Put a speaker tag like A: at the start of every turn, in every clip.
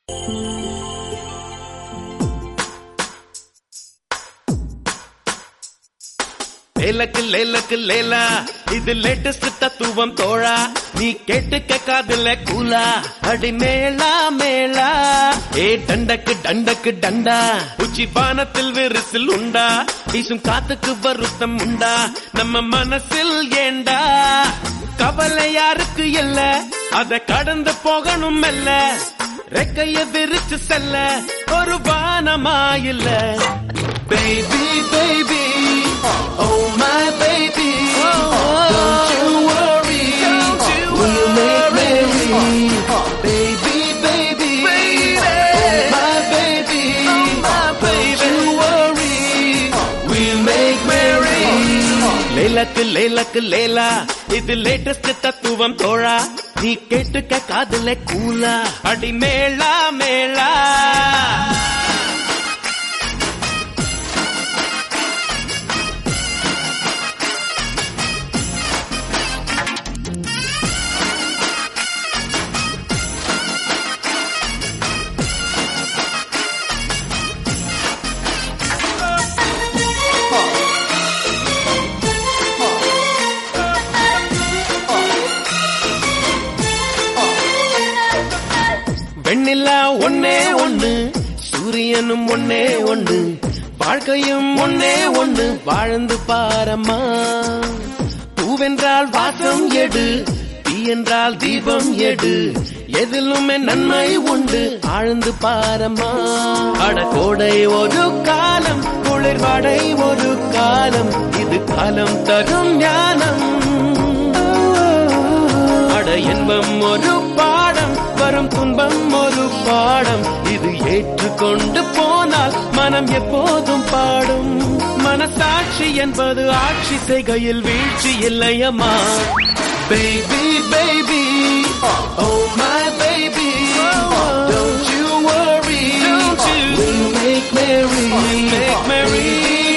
A: லேலக்கு லேலக்கு லேலா இது லேட்டஸ்ட் தத்துவம் தோழா நீ கேட்டுக்க காதுல கூலா அடி மேளா மேளா ஏ டண்டக்கு டண்டக்கு டண்டா உச்சி பானத்தில் விரிசில் உண்டா வீசும் காத்துக்கு வருத்தம் உண்டா நம்ம மனசில் ஏண்டா கவலை யாருக்கு இல்ல அத கடந்து போகணும் மெல்ல ரெக்கைய விரிச்சு செல்ல ஒரு வானமா இல்ல baby baby Oh my baby, don't you worry, we'll make merry. Baby, baby, oh my baby, don't you worry, we'll make merry. லேலக்கு லேலக்கு லேலா இது லேட்டஸ்ட் தத்துவம் தோழா நீ கேட்டுக்க காதுல கூலா அடி மேளா மேளா வெண்ணிலா ஒன்னே ஒண்ணு சூரியனும் ஒன்னே ஒண்ணு வாழ்க்கையும் ஒன்னே ஒண்ணு வாழ்ந்து பாரம்மா பூவென்றால் வாசம் எடு தீ என்றால் தீபம் எடு எதிலுமே நன்மை உண்டு ஆழ்ந்து பாரம்மா அடக்கோடை ஒரு காலம் குளிர்வாடை ஒரு காலம் இது காலம் தரும் ஞானம் அட இன்பம் ஒரு பாடம் வரும் துன்பம் ஒரு பாடம் இது ஏற்றுக்கொண்டு போனால் மனம் எப்போதும் பாடும் மனசாட்சி என்பது ஆட்சி செய்கையில் வீழ்ச்சி இல்லையம்மா baby baby oh my baby don't you worry we'll make merry make merry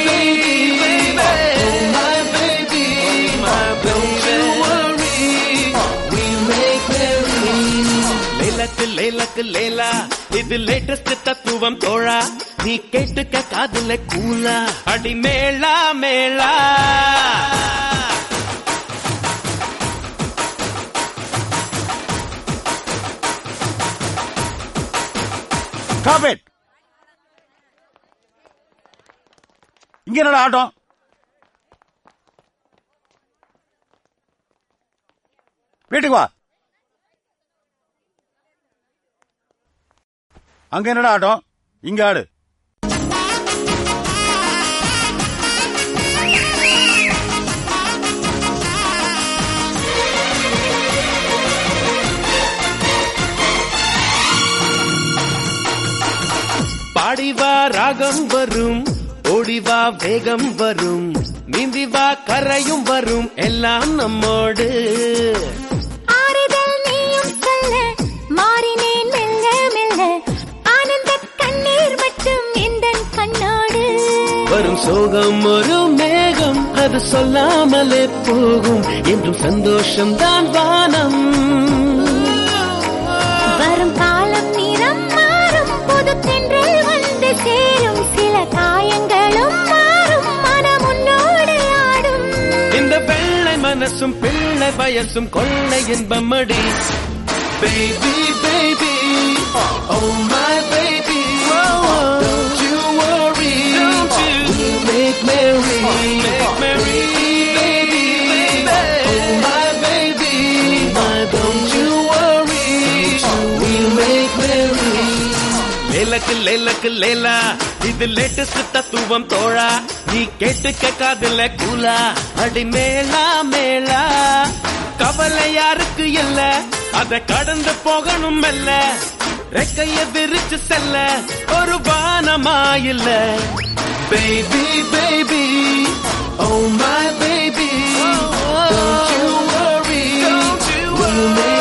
A: oh my baby don't you worry we'll make merry லேலக்கு லேலக்கு லேலா இது லேட்டஸ்ட் தத்துவம் தோழா நீ கேட்டுக்க காதுல கூலா அடி மேளா மேளா
B: Stop it! இங்க என்னடா ஆட்டம் வீட்டுக்கு வா அங்க என்னடா ஆட்டம் இங்க ஆடு
A: பாடிவா ராகம் வரும் ஓடிவா வேகம் வரும் நீந்திவா கரையும் வரும் எல்லாம் நம்மோடு
C: ஆறுதல் நீயும் சொல்ல மாறினேன் மெல்ல மெல்ல ஆனந்த கண்ணீர் மட்டும் எந்தன் கண்ணோடு
A: வரும் சோகம் ஒரு மேகம் அது சொல்லாமலே போகும் என்றும் சந்தோஷம் தான் வானம்
C: வரும் காலம் நிறம் மாறும் புது தென்றல் வந்து சேரும் சில காயங்களும் மாறும் மனம் உன்னோடு ஆடும்
A: இந்த வெள்ளை மனசும் பிள்ளை வயசும் கொள்ளை இன்பம் அடி baby baby oh my baby don't you worry we'll make merry make merry baby oh my baby don't you worry we'll make merry லேலக்கு லேலக்கு லேலா இது லேட்டஸ்ட் தத்துவம் தோழா நீ கேட்டுக்க காதுல கூலா அடி மேளா மேளா கவலை யாருக்கு இல்ல அத கடந்து போகணும் மெல்ல ரெக்கைய விரிச்சு செல்ல ஒரு வானமா இல்ல baby baby oh my baby don't you worry we'll make